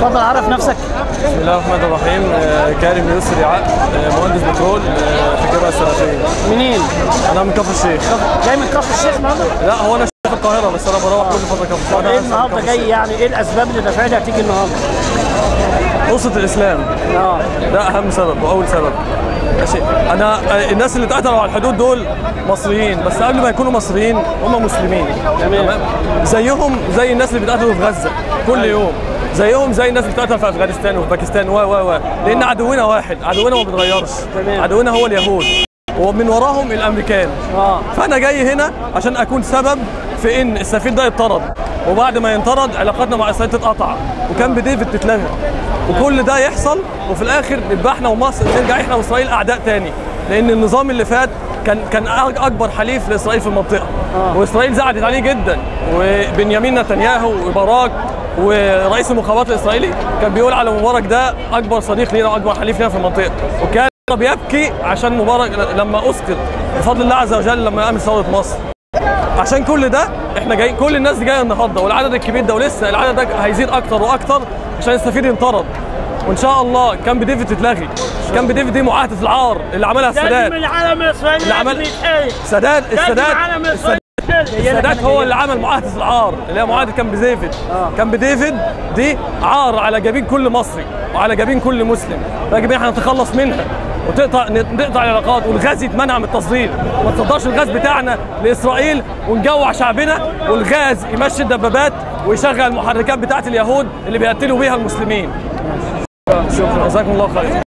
اتفضل عرف نفسك بسم الله الرحمن الرحيم آه، كريم يسري عقل آه، مهندس بترول آه، في الجامعه السلفيه منين؟ انا من كفر الشيخ جاي من كفر الشيخ النهارده؟ لا هو انا في القاهره بس انا بروح كل فتره كفر الشيخ طب ايه النهارده جاي يعني ايه الاسباب اللي دفعتها تيجي النهارده؟ نصره الاسلام اه ده اهم سبب واول سبب ماشي انا آه، الناس اللي اتقتلوا على الحدود دول مصريين بس قبل ما يكونوا مصريين هم مسلمين تمام زيهم زي الناس اللي بيتقتلوا في غزه كل يوم زيهم زي الناس اللي بتقتل في افغانستان وفي باكستان و و و لان عدونا واحد عدونا ما بيتغيرش تمام. عدونا هو اليهود ومن وراهم الامريكان اه فانا جاي هنا عشان اكون سبب في ان السفير ده يطرد وبعد ما ينطرد علاقاتنا مع اسرائيل تتقطع وكان بديفيد تتلغى وكل ده يحصل وفي الاخر نبقى احنا ومصر نرجع احنا واسرائيل اعداء تاني لان النظام اللي فات كان كان أك- اكبر حليف لاسرائيل في المنطقه آه. واسرائيل زعلت عليه جدا وبنيامين نتنياهو وبراك ورئيس المخابرات الاسرائيلي كان بيقول على مبارك ده اكبر صديق لينا واكبر حليف لينا في المنطقه وكان بيبكي عشان مبارك لما اسقط بفضل الله عز وجل لما قامت ثوره مصر عشان كل ده احنا جاي كل الناس دي جايه النهارده والعدد الكبير ده ولسه العدد ده هيزيد اكتر واكتر عشان السفير ينطرد وان شاء الله كان بديفيد تتلغي كان بديفيد دي معاهده العار اللي عملها السادات لازم العالم الاسرائيلي اللي عمل- لازم يتحيي السادات لازم السادات العالم السادات الاسرائيلي السادات هو اللي عمل معاهده العار اللي هي معاهده كامب ديفيد كامب ديفيد دي عار على جبين كل مصري وعلى جبين كل مسلم يجب ان احنا نتخلص منها وتقطع نقطع العلاقات والغاز يتمنع من التصدير ما تصدرش الغاز بتاعنا لاسرائيل ونجوع شعبنا والغاز يمشي الدبابات ويشغل المحركات بتاعت اليهود اللي بيقتلوا بيها المسلمين شكرا جزاكم الله خير